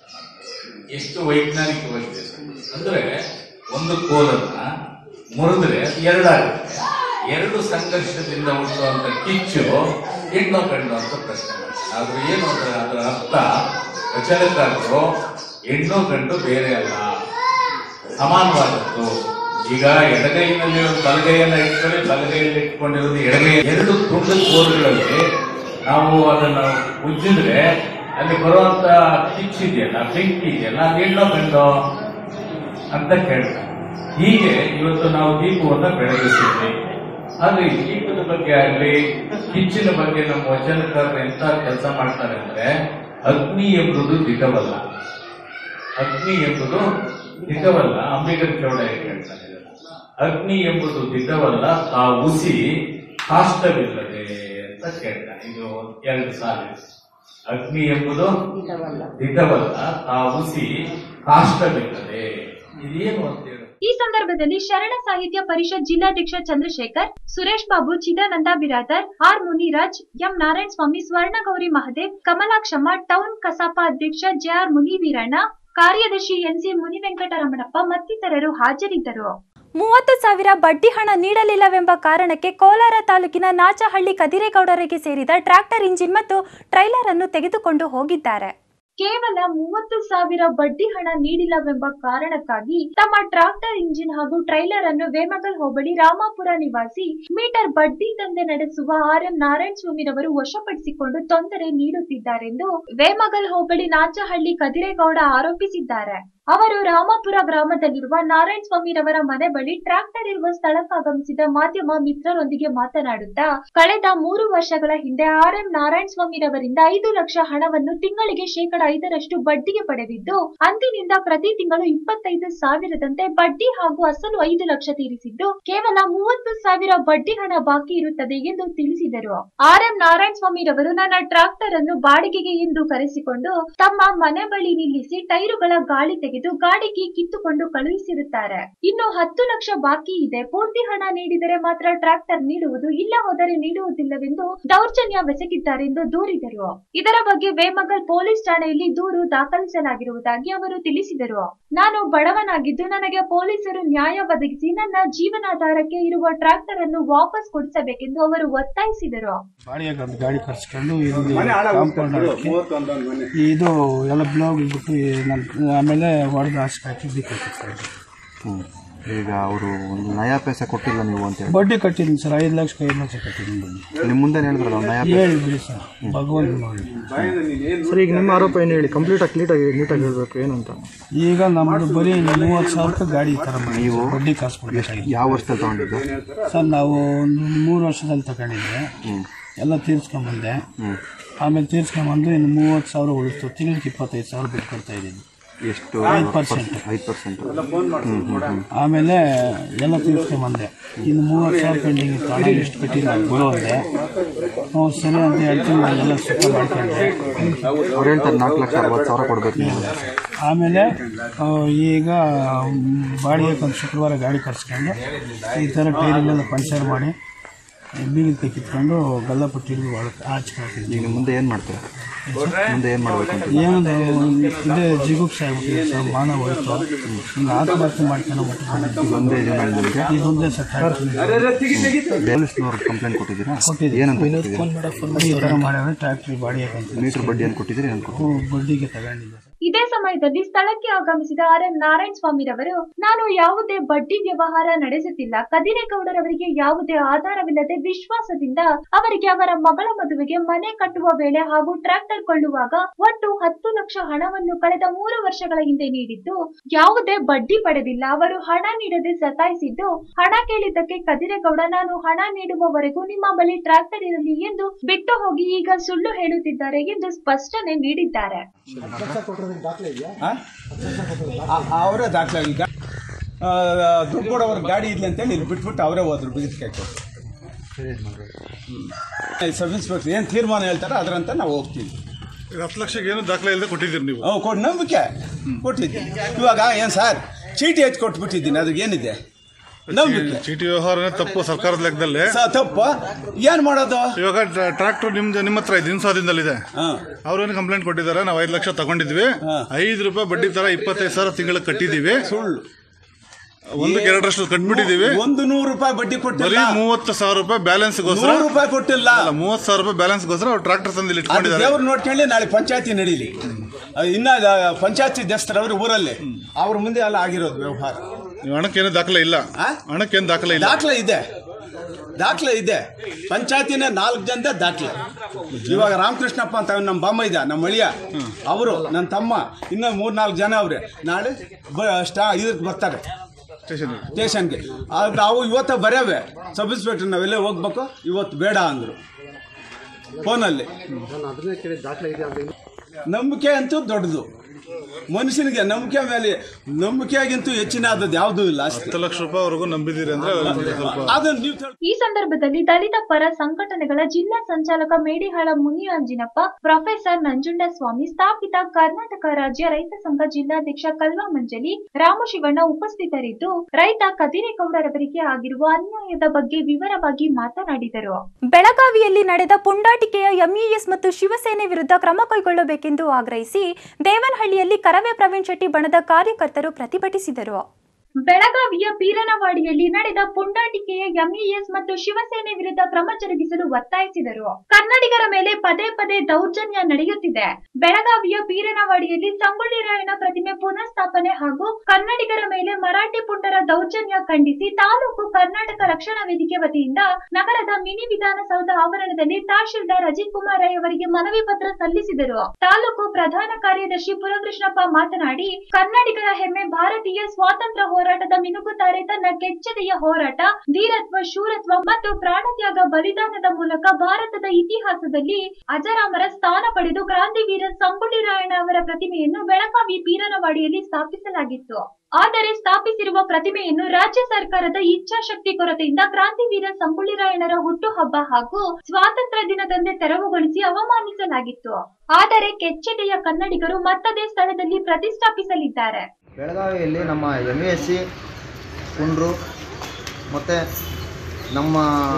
ಎಷ್ಟು ವೈಜ್ಞಾನಿಕವಾಗಿದೆ ಅಂದ್ರೆ ಒಂದು ಕೋಲನ್ನ ಮುರಿದ್ರೆ ಎರಡಾಗುತ್ತೆ ಎರಡು ಸಂಘರ್ಷದಿಂದ ಹುಟ್ಟುವಂತ ಕಿಚ್ಚು ಹೆಣ್ಣು ಗಂಡು ಅಂತ ಪ್ರಶ್ನೆ ಮಾಡ್ತಾರೆ ಆದ್ರೆ ಏನು ಅಂದ್ರೆ ಅದರ ಅರ್ಥ ವಚನಕಾರರು ಹೆಣ್ಣು ಗಂಡು ಬೇರೆ ಅಲ್ಲ ಸಮಾನವಾದದ್ದು ಈಗ ಎಡಗೈನಲ್ಲಿ ಒಂದು ಬಲಗೈಯನ್ನ ಇಟ್ಕೊಳ್ಳಿ ಬಲಗೈಯಲ್ಲಿ ಇಟ್ಕೊಂಡಿರೋದು ಎಡಗೈ ಎರಡು ತುಂಡು ಕೋಲುಗಳಲ್ಲಿ ನಾವು ಅದನ್ನು ಉಜ್ಜಿದ್ರೆ ಅಲ್ಲಿ ಬರುವಂತ ಕಿಚ್ಚಿದೆಯಲ್ಲ ಬೆಂಕಿ ಇದೆಯಲ್ಲ ಅದು ಹೆಣ್ಣು ಗಂಡು ಅಂತ ಕೇಳ್ತಾರೆ ಹೀಗೆ ಇವತ್ತು ನಾವು ದೀಪವನ್ನು ಬೆಳಗಿಸಿದ್ವಿ ಆದ್ರೆ ಈ ದೀಪದ ಬಗ್ಗೆ ಆಗಲಿ ಕಿಚ್ಚಿನ ಬಗ್ಗೆ ನಮ್ಮ ವಚನಕಾರರು ಎಂತ ಕೆಲಸ ಮಾಡ್ತಾರೆ ಅಂದ್ರೆ ಅಗ್ನಿ ಎಂಬುದು ದಿಟವಲ್ಲ ಅಗ್ನಿ ಎಂಬುದು ದಿಟವಲ್ಲ ಅಂಬಿಗರ ಚೌಡ ಹೇಳ್ತಾನೆ ಇದನ್ನ. ಅಗ್ನಿ ಎಂಬುದು ದಿಟವಲ್ಲ ಆ ಉಸಿ ಕಾಷ್ಟವಿಲ್ಲದೆ ಅಂತ ಕೇಳ್ತಾನೆ ಇದು ಎರಡು ಸಾಲ ಅಗ್ನಿ ಎಂಬುದು ದಿಟವಲ್ಲ ಆ ಉಸಿ ಕಾಷ್ಟವಿಲ್ಲದೆ ಇದೇನು ಅಂತ ಹೇಳಿ ಈ ಸಂದರ್ಭದಲ್ಲಿ ಶರಣ ಸಾಹಿತ್ಯ ಪರಿಷತ್ ಜಿಲ್ಲಾಧ್ಯಕ್ಷ Chandrashekar Suresh Babu Chidananda Biradar R Muniraj M Narayana Swamy Swarnagowri Mahadev Kamalakshamma town ಕಸಾಪ ಅಧ್ಯಕ್ಷ ಜೆಆರ್ ಮುನಿವೀರಣ್ಣ ಕಾರ್ಯದರ್ಶಿ ಎನ್ಸಿ ಮುನಿವೆಂಕಟರಮಣಪ್ಪ ಮತ್ತಿತರರು ಹಾಜರಿದ್ದರು ಮೂವತ್ತು ಸಾವಿರ ಬಡ್ಡಿ ಹಣ ನೀಡಲಿಲ್ಲವೆಂಬ ಕಾರಣಕ್ಕೆ ಕೋಲಾರ ತಾಲೂಕಿನ ನಾಚಹಳ್ಳಿ ಕದಿರೇಗೌಡರಿಗೆ ಸೇರಿದ ಟ್ರ್ಯಾಕ್ಟರ್ ಇಂಜಿನ್ ಮತ್ತು ಟ್ರೈಲರ್ ಅನ್ನು ತೆಗೆದುಕೊಂಡು ಹೋಗಿದ್ದಾರೆ ಕೇವಲ ಮೂವತ್ತು ಸಾವಿರ ಬಡ್ಡಿ ಹಣ ನೀಡಿಲ್ಲವೆಂಬ ಕಾರಣಕ್ಕಾಗಿ ತಮ್ಮ ಟ್ರಾಕ್ಟರ್ ಇಂಜಿನ್ ಹಾಗೂ ಟ್ರೈಲರ್ ಅನ್ನು ವೇಮಗಲ್ ಹೋಬಳಿ ರಾಮಾಪುರ ನಿವಾಸಿ ಮೀಟರ್ ಬಡ್ಡಿ ದಂಧೆ ನಡೆಸುವ ಆರ್ ಎಂ ನಾರಾಯಣ ಸ್ವಾಮಿರವರು ವಶಪಡಿಸಿಕೊಂಡು ತೊಂದರೆ ನೀಡುತ್ತಿದ್ದಾರೆಂದು ವೇಮಗಲ್ ಹೋಬಳಿ ನಾಚಹಳ್ಳಿ ಕದಿರೇಗೌಡ ಆರೋಪಿಸಿದ್ದಾರೆ ಅವರು ರಾಮಾಪುರ ಗ್ರಾಮದಲ್ಲಿರುವ ನಾರಾಯಣ ಸ್ವಾಮಿರವರ ಮನೆ ಬಳಿ ಟ್ರಾಕ್ಟರ್ ಇರುವ ಸ್ಥಳಕ್ಕಾಗಮಿಸಿದ ಮಾಧ್ಯಮ ಮಿತ್ರರೊಂದಿಗೆ ಮಾತನಾಡುತ್ತಾ ಕಳೆದ ಮೂರು ವರ್ಷಗಳ ಹಿಂದೆ ಆರ್ ಎಂ ನಾರಾಯಣ ಸ್ವಾಮಿರವರಿಂದ ಐದು ಲಕ್ಷ ಹಣವನ್ನು ತಿಂಗಳಿಗೆ ಶೇಕಡ ಐದರಷ್ಟು ಬಡ್ಡಿಗೆ ಪಡೆದಿದ್ದು ಅಂದಿನಿಂದ ಪ್ರತಿ ತಿಂಗಳು ಇಪ್ಪತ್ತೈದು ಸಾವಿರದಂತೆ ಬಡ್ಡಿ ಹಾಗೂ ಅಸಲು ಐದು ಲಕ್ಷ ತೀರಿಸಿದ್ದು ಕೇವಲ ಮೂವತ್ತು ಸಾವಿರ ಬಡ್ಡಿ ಹಣ ಬಾಕಿ ಇರುತ್ತದೆ ಎಂದು ತಿಳಿಸಿದರು ಆರ್ ಎಂ ನಾರಾಯಣ ಸ್ವಾಮಿರವರು ನನ್ನ ಟ್ರಾಕ್ಟರ್ ಅನ್ನು ಬಾಡಿಗೆಗೆ ಎಂದು ಕರೆಸಿಕೊಂಡು ತಮ್ಮ ಮನೆ ಬಳಿ ನಿಲ್ಲಿಸಿ ಟೈರುಗಳ ಗಾಳಿ ತೆಗೆದು ಗಾಡಿಗೆ ಕಿತ್ತುಕೊಂಡು ಕಳುಹಿಸಿರುತ್ತಾರೆ ಇನ್ನು ಹತ್ತು ಲಕ್ಷ ಬಾಕಿ ಇದೆ ಪೂರ್ತಿ ಹಣ ನೀಡಿದರೆ ಮಾತ್ರ ಟ್ರಾಕ್ಟರ್ ನೀಡುವುದು ಇಲ್ಲ ಹೋದರೆ ನೀಡುವುದಿಲ್ಲವೆಂದು ದೌರ್ಜನ್ಯ ಬೆಸಗಿದ್ದಾರೆಂದು ದೂರಿದರು ಇದರ ಬಗ್ಗೆ ವೇಮಗಲ್ ಪೊಲೀಸ್ ಠಾಣೆಯಲ್ಲಿ ದೂರು ದಾಖಲಿಸಲಾಗಿರುವುದಾಗಿ ಅವರು ತಿಳಿಸಿದರು ನಾನು ಬಡವನಾಗಿದ್ದು ನನಗೆ ಪೊಲೀಸರು ನ್ಯಾಯ ಒದಗಿಸಿ ನನ್ನ ಜೀವನಾಧಾರಕ್ಕೆ ಇರುವ ಟ್ರಾಕ್ಟರ್ ಅನ್ನು ವಾಪಸ್ ಕೊಡಿಸಬೇಕೆಂದು ಅವರು ಒತ್ತಾಯಿಸಿದರು ಬಾಡಿಗೆ ಒಂದು ಗಾಡಿ ಕರ್ಸ್ಕೊಂಡು ಇಲ್ಲಿ ಕಾಂಪೌಂಡ್ ಹಾಕಿ ಇದು ಎಲ್ಲ ಬ್ಲೌಸ್ ಬಿಟ್ಟು ನನ್ನ ಆಮೇಲೆ ಹೊಡೆದು ಹಾಸಿ ಹಾಕಿ ದಿಕ್ಕ ಈಗ ಅವರು ಒಂದು ನಯಾ ಪೈಸೆ ಕೊಟ್ಟಿಲ್ಲ ನೀವು ಅಂತ ಹೇಳಿ ಬಡ್ಡಿ ಕಟ್ಟಿದ್ದೀನಿ ಸರ್ ಐದು ಲಕ್ಷ ಐದು ಲಕ್ಷ ಕಟ್ಟಿದ್ದೀನಿ ಬಡ್ಡಿ ನಿಮ್ಮ ಮುಂದೆ ಹೇಳಿದ್ರಲ್ಲ ಒಂದು ನಯಾ ಹೇಳಿ ಬಿಡಿ ಸರ್ ಭಗವಂತ ನೋಡಿ ಸರ್ ಈಗ ನಿಮ್ಮ ಆರೋಪ ಏನು ಹೇಳಿ ಕಂಪ್ಲೀಟಾಗಿ ಕ್ಲೀಟಾಗಿ ನೀಟಾಗಿ ಹೇಳಬೇಕು ಏನು ಅಂತ ಈಗ ನಮ್ಮದು ಬರೀ ಮೂವತ್ತು ಸಾವಿರ ರೂಪಾಯಿ ಗಾಡಿ ಥರ ಮಾಡಿ ಬಡ್ಡಿ ಕಾಸು ಕೊಡಬೇಕಾಗಿತ್ತು ಯಾವ ವರ್ಷದಲ್ಲಿ ತಗೊಂಡಿದ್ದು ಸರ್ ನಾವು ಒಂದು ಮೂರು ವರ್ಷದಲ್ಲಿ ತಗೊಂಡಿದ್ದೆ ಎಲ್ಲ ತೀರ್ಸ್ಕೊಂಬಂದೆ ಆಮೇಲೆ ತೀರ್ಸ್ಕೊಂಬಂದು ಇನ್ನು ಮೂವತ್ತು ಸಾವಿರ ಉಳಿತು ತಿಂಗಳಿಗೆ ಇಪ್ಪತ್ತೈದು ಸಾವಿರ ಬಿಟ್ಟು ಕೊಡ್ತಾ ಇದ್ದೀನಿ ಎಷ್ಟು ಐದು ಪರ್ಸೆಂಟ್ ಐದು ಪರ್ಸೆಂಟ್ ಆಮೇಲೆ ಎಲ್ಲ ತೀರ್ಸ್ಕೊಂಬಂದೆ ಇನ್ನು ಮೂವತ್ತು ಸಾವಿರ ಪೆಂಡಿಂಗ್ ಇತ್ತು ಹಣ ಎಷ್ಟು ಕಟ್ಟಿಲ್ಲ ಬರೋ ಅಂದೆ ಹ್ಞೂ ಸರಿ ಅಂತ ಹೇಳ್ತೀನಿ ಎಲ್ಲ ಸುಖ ಮಾಡ್ಕೊಂಡೆ ಅವ್ರು ಹೇಳ್ತಾರೆ ನಾಲ್ಕು ಲಕ್ಷ ಅರವತ್ತು ಸಾವಿರ ಕೊಡ್ಬೇಕು ನೀವು ಆಮೇಲೆ ಆ, ಈಗ ಬಾಡಿಗೆ ಒಂದು ಶುಕ್ರವಾರ ಗಾಡಿ ಕರ್ಸ್ಕೊಂಡು ಈ ಥರ ಟೈರ್ಗಳೆಲ್ಲ ಪಂಚರ್ ಮಾಡಿ ಬೀಗದ ಕಿತ್ಕೊಂಡು ಗಲ್ಲಪಟ್ಟಿ ಹಿಡಿದು ಒಳಗೆ ಆಚೆ ಹಾಕಿದ್ವಿ ಈಗ ಮುಂದೆ ಏನು ಮಾಡ್ತೀರಾ ಮುಂದೆ ಏನು ಮಾಡ್ಬೇಕು ಅಂತ ಏನದು ಇದೇ ಜಿಗುಪ್ಸೆ ಆಗ್ಬಿಟ್ಟಿದೆ ಸರ್ ಮಾನ ಹೋಯ್ತು ಹಿಂಗೆ ಆತ್ಮಹತ್ಯೆ ಮಾಡ್ಕೊಂಡು ಒಂದೇ ಜನ ನಿಮಗೆ ಇದೊಂದೇ ಸೆಟ್ ಪೊಲೀಸ್ನವ್ರು ಕಂಪ್ಲೇಂಟ್ ಕೊಟ್ಟಿದ್ದೀರಾ ಕೊಟ್ಟಿದ್ದೀವಿ. ಏನಂತ ಕೊಟ್ಟಿದ್ದೀರಾ ಈ ಥರ ಮಾಡ್ಯಾರ ಟ್ಯಾಕ್ಟ್ರಿ ಬಾಡಿಗೆ ಅಂತ ಮೀಟ್ರ್ ಬಡ್ಡಿ ಏನು ಕೊಟ್ಟಿದ್ದೀರಿ ಏನು ಕೊಟ್ಟಿದ್ದೀರಿ ಬಡ್ಡಿಗೆ ತಗೊಂಡಿದ್ದೆ ಇದೇ ಸಮಯದಲ್ಲಿ ಸ್ಥಳಕ್ಕೆ ಆಗಮಿಸಿದ ಆರ್ ಎಂ ನಾರಾಯಣ ಸ್ವಾಮಿರವರು ನಾನು ಯಾವುದೇ ಬಡ್ಡಿ ವ್ಯವಹಾರ ನಡೆಸುತ್ತಿಲ್ಲ ಕದಿರೇಗೌಡರವರಿಗೆ ಯಾವುದೇ ಆಧಾರವಿಲ್ಲದೆ ವಿಶ್ವಾಸದಿಂದ ಅವರಿಗೆ ಅವರ ಮಗಳ ಮದುವೆಗೆ ಮನೆ ಕಟ್ಟುವ ವೇಳೆ ಹಾಗೂ ಟ್ರ್ಯಾಕ್ಟರ್ ಕೊಳ್ಳುವಾಗ ಒಟ್ಟು ಹತ್ತು ಲಕ್ಷ ಹಣವನ್ನು ಕಳೆದ ಮೂರು ವರ್ಷಗಳ ಹಿಂದೆ ನೀಡಿದ್ದು ಯಾವುದೇ ಬಡ್ಡಿ ಪಡೆದಿಲ್ಲ ಅವರು ಹಣ ನೀಡದೆ ಸತಾಯಿಸಿದ್ದು ಹಣ ಕೇಳಿದ್ದಕ್ಕೆ ಕದಿರೇಗೌಡ ನಾನು ಹಣ ನೀಡುವವರೆಗೂ ನಿಮ್ಮ ಬಳಿ ಟ್ರ್ಯಾಕ್ಟರ್ ಇರಲಿ ಎಂದು ಬಿಟ್ಟು ಹೋಗಿ ಈಗ ಸುಳ್ಳು ಹೇಳುತ್ತಿದ್ದಾರೆ ಎಂದು ಸ್ಪಷ್ಟನೆ ನೀಡಿದ್ದಾರೆ ಅವರೇ ದಾಖಲೆ ಈಗ ದುಡ್ಡು ಕೊಡೋರು ಗಾಡಿ ಇರಲಿ ಅಂತೇಳಿ ಇಲ್ಲಿ ಬಿಟ್ಬಿಟ್ಟು ಅವರೇ ಹೋದ್ರು ಬಿಗಿದ್ಕಾಯಿ ಕೊಟ್ಟು ಸಬ್ ಇನ್ಸ್ಪೆಕ್ಟರ್ ಏನು ತೀರ್ಮಾನ ಹೇಳ್ತಾರೆ ಅದರಂತೆ ನಾವು ಹೋಗ್ತೀವಿ ಹತ್ತು ಲಕ್ಷಕ್ಕೆ ಏನು ದಾಖಲೆ ಇಲ್ಲದೆ ಕೊಟ್ಟಿದ್ದೀರಿ ನೀವು ಹ್ಞೂ ಕೊಟ್ಟು ನಂಬಿಕೆ ಕೊಟ್ಟಿದ್ದೀನಿ ಇವಾಗ ಏನು ಸರ್ ಚೀಟಿ ಹಚ್ಚಿ ಕೊಟ್ಬಿಟ್ಟಿದ್ದೀನಿ ಅದು ಏನಿದೆ ನಂಬಿಕೆ ಚೀಟಿ ವ್ಯವಹಾರನೇ ತಪ್ಪು ಸರ್ಕಾರದ ಲೆಕ್ಕದಲ್ಲಿ ಸ- ತಪ್ಪು ಏನು ಮಾಡೋದು ಇವಾಗ ಟ್ರಾಕ್ಟರ್ ನಿಮ್ ನಿಮ್ಮ ಹತ್ರ ಇದೆ ಹಿಂಸಾದಿಂದಲ್ಲಿದೆ ಅವ್ರೇನು ಕಂಪ್ಲೇಂಟ್ ಕೊಟ್ಟಿದ್ದಾರೆ ನಾವು ಐದು ಲಕ್ಷ ತಗೊಂಡಿದ್ವಿ ಐದು ರೂಪಾಯಿ ಬಡ್ಡಿ ತರ ಇಪ್ಪತ್ತೈದು ಸಾವಿರ ತಿಂಗಳಿಗೆ ಕಟ್ಟಿದೀವಿ ಸುಳ್ಳು ಒಂದಕ್ಕೆ ಎರಡರಷ್ಟು ಕಟ್ಬಿಟ್ಟಿದೀವಿ ಒಂದು ನೂರು ರೂಪಾಯಿ ಬಡ್ಡಿ ಬರೀ ಕೊಟ್ಟಿಲ್ಲ ಮೂವತ್ತು ಸಾವಿರ ರೂಪಾಯಿ ಬ್ಯಾಲೆನ್ಸ್ಗೋಸ್ಕರ ನೂರು ರೂಪಾಯಿ ಕೊಟ್ಟಿಲ್ಲ ಮೂವತ್ತು ಸಾವಿರ ರೂಪಾಯಿ ಬ್ಯಾಲೆನ್ಸ್ಗೋಸ್ಕರ ಅವ್ರು ಟ್ರಾಕ್ಟರ್ ತಂದು ಇಲ್ಲಿ ಅದು ಇಟ್ಕೊಂಡಿದ್ದಾರೆ ದೇವ್ರು ನೋಡ್ಕೊಳ್ಳಿ ನಾಳೆ ಪಂಚಾಯತಿ ನಡೀಲಿ ಅದು ಇನ್ನ ಪಂಚಾಯತಿ ದೇವಸ್ಥರವ್ರು ಊರಲ್ಲಿ ಅವ್ರ ಮುಂದೆ ಎಲ್ಲ ಆಗಿರೋದು ವ್ಯವಹಾರ ನೀವು ಹಣಕ್ಕೇನು ದಾಖಲೆ ಇಲ್ಲ ಹಣಕ್ಕೇನು ದಾಖಲೆ ಇಲ್ಲ ದಾಖಲೆ ಇದೆ ದಾಖಲೆ ಇದೆ ಪಂಚಾಯತಿನ ನಾಲ್ಕು ಜನದ ದಾಖಲೆ ಇವಾಗ ರಾಮಕೃಷ್ಣಪ್ಪ ಅಂತ ಅವ್ನು ನಮ್ಮ ಬಾಮ್ಮ ಇದ್ದ ನಮ್ಮ ಅಳಿಯ ಅವರು ನನ್ನ ತಮ್ಮ ಇನ್ನೂ ಮೂರು ನಾಲ್ಕು ಜನ ಅವ್ರೆ ನಾಳೆ ಬ ಸ್ಟಾ ಇದಕ್ಕೆ ಬರ್ತಾರೆ ಸ್ಟೇಷನ್ಗೆ ಆದ್ರೆ ಅವು ಇವತ್ತು ಬರೆಯವೆ ಸಬ್ ಇನ್ಸ್ಪೆಕ್ಟರ್ ನಾವೆಲ್ಲ ಹೋಗ್ಬೇಕು ಇವತ್ತು ಬೇಡ ಅಂದರು ಫೋನಲ್ಲಿ ಅದನ್ನೇ ಕೇಳಿ ದಾಖಲೆ ಇದೆ ಅಂತ ನಂಬಿಕೆ ಅಂತೂ ದೊಡ್ಡದು ಮನುಷ್ಯನಿಗೆ ನಂಬಿಕೆ ಮೇಲೆ ನಂಬಿಕೆಗಿಂತೂ ಹೆಚ್ಚಿನ ಆದದ್ದು ಯಾವುದೂ ಇಲ್ಲ ಅಷ್ಟೇ ಹತ್ತು ಲಕ್ಷ ರೂಪಾಯಿವರೆಗೂ ನಂಬಿದ್ದೀರಿ ಅಂದ್ರೆ ಸ್ವಲ್ಪ ಅದನ್ನ ನೀವು ತಿಳ್- ಈ ಸಂದರ್ಭದಲ್ಲಿ ದಲಿತ ಪರ ಸಂಘಟನೆಗಳ ಜಿಲ್ಲಾ ಸಂಚಾಲಕ ಮೇಡಿಹಾಳ ಮುನಿಯಂಜಿನಪ್ಪ ಪ್ರೊಫೆಸರ್ ನಂಜುಂಡಸ್ವಾಮಿ ಸ್ಥಾಪಿತ ಕರ್ನಾಟಕ ರಾಜ್ಯ ರೈತ ಸಂಘ ಜಿಲ್ಲಾಧ್ಯಕ್ಷ ಕಲ್ವಾ ಮಂಜಲಿ ರಾಮಶಿವಣ್ಣ ಉಪಸ್ಥಿತರಿದ್ದು ರೈತ ಕದಿರೇಗೌಡರವರಿಗೆ ಆಗಿರುವ ಅನ್ಯಾಯದ ಬಗ್ಗೆ ವಿವರವಾಗಿ ಮಾತನಾಡಿದರು ಬೆಳಗಾವಿಯಲ್ಲಿ ನಡೆದ ಪುಂಡಾಟಿಕೆಯ ಎಂಇಎಸ್ ಮತ್ತು ಶಿವಸೇನೆ ವಿರುದ್ಧ ಕ್ರಮ ಕೈಗೊಳ್ಳಬೇಕೆಂದು ಆಗ್ರಹಿಸಿ ದೇವನಹಳ್ಳಿಯಲ್ಲಿ ಕರವೇ ಪ್ರವೀಣ್ ಶೆಟ್ಟಿ ಬಣದ ಕಾರ್ಯಕರ್ತರು ಪ್ರತಿಭಟಿಸಿದರು ಬೆಳಗಾವಿಯ ಪೀರನವಾಡಿಯಲ್ಲಿ ನಡೆದ ಪುಂಡಾಟಿಕೆಯ ಎಂಇಎಸ್ ಮತ್ತು ಶಿವಸೇನೆ ವಿರುದ್ಧ ಕ್ರಮ ಜರುಗಿಸಲು ಒತ್ತಾಯಿಸಿದರು ಕನ್ನಡಿಗರ ಮೇಲೆ ಪದೇ ಪದೇ ದೌರ್ಜನ್ಯ ನಡೆಯುತ್ತಿದೆ ಬೆಳಗಾವಿಯ ಪೀರನವಾಡಿಯಲ್ಲಿ ಸಂಗೊಳ್ಳಿ ರಾಯಣ್ಣ ಪ್ರತಿಮೆ ಪುನಃಸ್ಥಾಪನೆ ಹಾಗೂ ಕನ್ನಡಿಗರ ಮೇಲೆ ಮರಾಠಿ ಪುಂಡರ ದೌರ್ಜನ್ಯ ಖಂಡಿಸಿ ತಾಲೂಕು ಕರ್ನಾಟಕ ರಕ್ಷಣಾ ವೇದಿಕೆ ವತಿಯಿಂದ ನಗರದ ಮಿನಿ ವಿಧಾನಸೌಧ ಆವರಣದಲ್ಲಿ ತಹಶೀಲ್ದಾರ್ ಅಜಿತ್ ಕುಮಾರ್ ರೈ ಅವರಿಗೆ ಮನವಿ ಪತ್ರ ಸಲ್ಲಿಸಿದರು ತಾಲೂಕು ಪ್ರಧಾನ ಕಾರ್ಯದರ್ಶಿ ಪುರಕೃಷ್ಣಪ್ಪ ಮಾತನಾಡಿ ಕನ್ನಡಿಗರ ಹೆಮ್ಮೆ ಭಾರತೀಯ ಸ್ವಾತಂತ್ರ್ಯ ಹೋರಾಟದ ಮಿನುಗುತ್ತಾರೆ ತನ್ನ ಕೆಚ್ಚೆದೆಯ ಹೋರಾಟ ಧೀರತ್ವ ಶೂರತ್ವ ಮತ್ತು ಪ್ರಾಣತ್ಯಾಗ ಬಲಿದಾನದ ಮೂಲಕ ಭಾರತದ ಇತಿಹಾಸದಲ್ಲಿ ಅಜರಾಮರ ಸ್ಥಾನ ಪಡೆದು ಕ್ರಾಂತಿವೀರ ಸಂಗೊಳ್ಳಿ ರಾಯಣ್ಣ ಅವರ ಪ್ರತಿಮೆಯನ್ನು ಬೆಳಗಾವಿ ಪೀರನವಾಡಿಯಲ್ಲಿ ಸ್ಥಾಪಿಸಲಾಗಿತ್ತು ಆದರೆ ಸ್ಥಾಪಿಸಿರುವ ಪ್ರತಿಮೆಯನ್ನು ರಾಜ್ಯ ಸರ್ಕಾರದ ಇಚ್ಛಾಶಕ್ತಿ ಕೊರತೆಯಿಂದ ಕ್ರಾಂತಿವೀರ ಸಂಗೊಳ್ಳಿ ರಾಯಣ್ಣರ ಹುಟ್ಟುಹಬ್ಬ ಹಾಗೂ ಸ್ವಾತಂತ್ರ್ಯ ದಿನದಂದೇ ತೆರವುಗೊಳಿಸಿ ಅವಮಾನಿಸಲಾಗಿತ್ತು ಆದರೆ ಕೆಚ್ಚೆದೆಯ ಕನ್ನಡಿಗರು ಮತ್ತದೇ ಸ್ಥಳದಲ್ಲಿ ಪ್ರತಿಷ್ಠಾಪಿಸಲಿದ್ದಾರೆ ಬೆಳಗಾವಿಯಲ್ಲಿ ನಮ್ಮ ಎಮ್ ಎಸ್ ಸಿ ಕುಂಡ್ರು ಮತ್ತು ನಮ್ಮ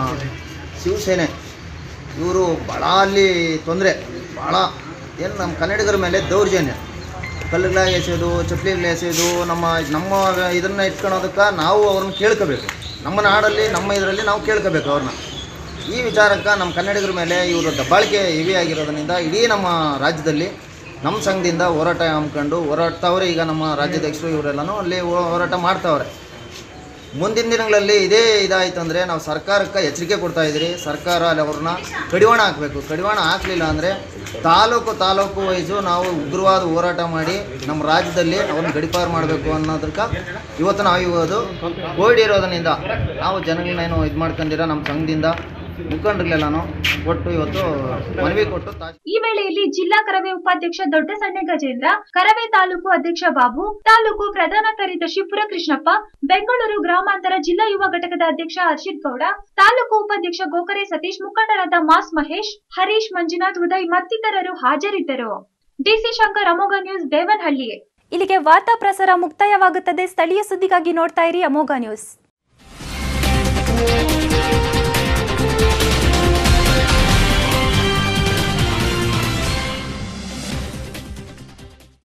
ಶಿವಸೇನೆ ಇವರು ಭಾಳ ಅಲ್ಲಿ ತೊಂದರೆ ಭಾಳ ಏನು ನಮ್ಮ ಕನ್ನಡಿಗರ ಮೇಲೆ ದೌರ್ಜನ್ಯ ಕಲ್ಲುಗಳಾಗಿ ಎಸೆಯೋದು ಚಪ್ಪಲಿಗಳು ಎಸೆಯೋದು ನಮ್ಮ ನಮ್ಮ ಇದನ್ನು ಇಟ್ಕೊಳೋದಕ್ಕೆ ನಾವು ಅವ್ರನ್ನ ಕೇಳ್ಕೋಬೇಕು ನಮ್ಮ ನಾಡಲ್ಲಿ ನಮ್ಮ ಇದರಲ್ಲಿ ನಾವು ಕೇಳ್ಕೋಬೇಕು ಅವ್ರನ್ನ ಈ ವಿಚಾರಕ್ಕೆ ನಮ್ಮ ಕನ್ನಡಿಗರ ಮೇಲೆ ಇವರು ದಬ್ಬಾಳಿಕೆ ಹೆವಿ ಆಗಿರೋದ್ರಿಂದ ಇಡೀ ನಮ್ಮ ರಾಜ್ಯದಲ್ಲಿ ನಮ್ಮ ಸಂಘದಿಂದ ಹೋರಾಟ ಹಮ್ಮಿಕೊಂಡು ಹೋರಾಡ್ತಾವ್ರೆ ಈಗ ನಮ್ಮ ರಾಜ್ಯಾಧ್ಯಕ್ಷರು ಇವರೆಲ್ಲನೂ ಅಲ್ಲಿ ಹೋ- ಹೋರಾಟ ಮಾಡ್ತಾವ್ರೆ ಮುಂದಿನ ದಿನಗಳಲ್ಲಿ ಇದೇ ಇದಾಯ್ತು ಅಂದರೆ ನಾವು ಸರ್ಕಾರಕ್ಕೆ ಎಚ್ಚರಿಕೆ ಕೊಡ್ತಾ ಇದ್ದೀರಿ ಸರ್ಕಾರ ಅಲ್ಲಿ ಅವ್ರನ್ನ ಕಡಿವಾಣ ಹಾಕಬೇಕು ಕಡಿವಾಣ ಹಾಕಲಿಲ್ಲ ಅಂದರೆ ತಾಲೂಕು ತಾಲೂಕು ವೈಸು ನಾವು ಉಗ್ರವಾದ ಹೋರಾಟ ಮಾಡಿ ನಮ್ಮ ರಾಜ್ಯದಲ್ಲಿ ಅವ್ರನ್ನ ಗಡಿಪಾರು ಮಾಡಬೇಕು ಅನ್ನೋದಕ್ಕೆ ಇವತ್ತು ನಾವು ಇವತ್ತು ಕೋವಿಡ್ ಇರೋದರಿಂದ ನಾವು ಜನಗಳನ್ನೇನು ಇದು ಮಾಡ್ಕೊಂಡಿರ ನಮ್ಮ ಸಂಘದಿಂದ ಮುಖಂಡರಿಗೆಲ್ಲನೂ ಕೊಟ್ಟು ಇವತ್ತು ಮನವಿ ಕೊಟ್ಟು ತಾ ಈ ವೇಳೆಯಲ್ಲಿ ಜಿಲ್ಲಾ ಕರವೇ ಉಪಾಧ್ಯಕ್ಷ ದೊಡ್ಡ ಸಣ್ಣ ಗಜೇಂದ್ರ ಕರವೇ ತಾಲೂಕು ಅಧ್ಯಕ್ಷ ಬಾಬು ತಾಲೂಕು ಪ್ರಧಾನ ಕಾರ್ಯದರ್ಶಿ ಪುರಕೃಷ್ಣಪ್ಪ ಬೆಂಗಳೂರು ಗ್ರಾಮಾಂತರ ಜಿಲ್ಲಾ ಯುವ ಘಟಕದ ಅಧ್ಯಕ್ಷ ಹರ್ಷಿತ್ ಗೌಡ ತಾಲೂಕು ಉಪಾಧ್ಯಕ್ಷ ಗೋಕರೆ ಸತೀಶ್ ಮುಖಂಡರಾದ ಮಾಸ್ ಮಹೇಶ್ ಹರೀಶ್ ಮಂಜುನಾಥ್ ಉದಯ್ ಮತ್ತಿತರರು ಹಾಜರಿದ್ದರು ಡಿಸಿ ಶಂಕರ್ ಅಮೋಘ ನ್ಯೂಸ್ ದೇವನಹಳ್ಳಿ ಇಲ್ಲಿಗೆ ವಾರ್ತಾ ಪ್ರಸಾರ ಮುಕ್ತಾಯವಾಗುತ್ತದೆ ಸ್ಥಳೀಯ ಸುದ್ದಿಗಾಗಿ ನೋಡ್ತಾ ಇರಿ ಅಮೋಘ ನ್ಯೂಸ್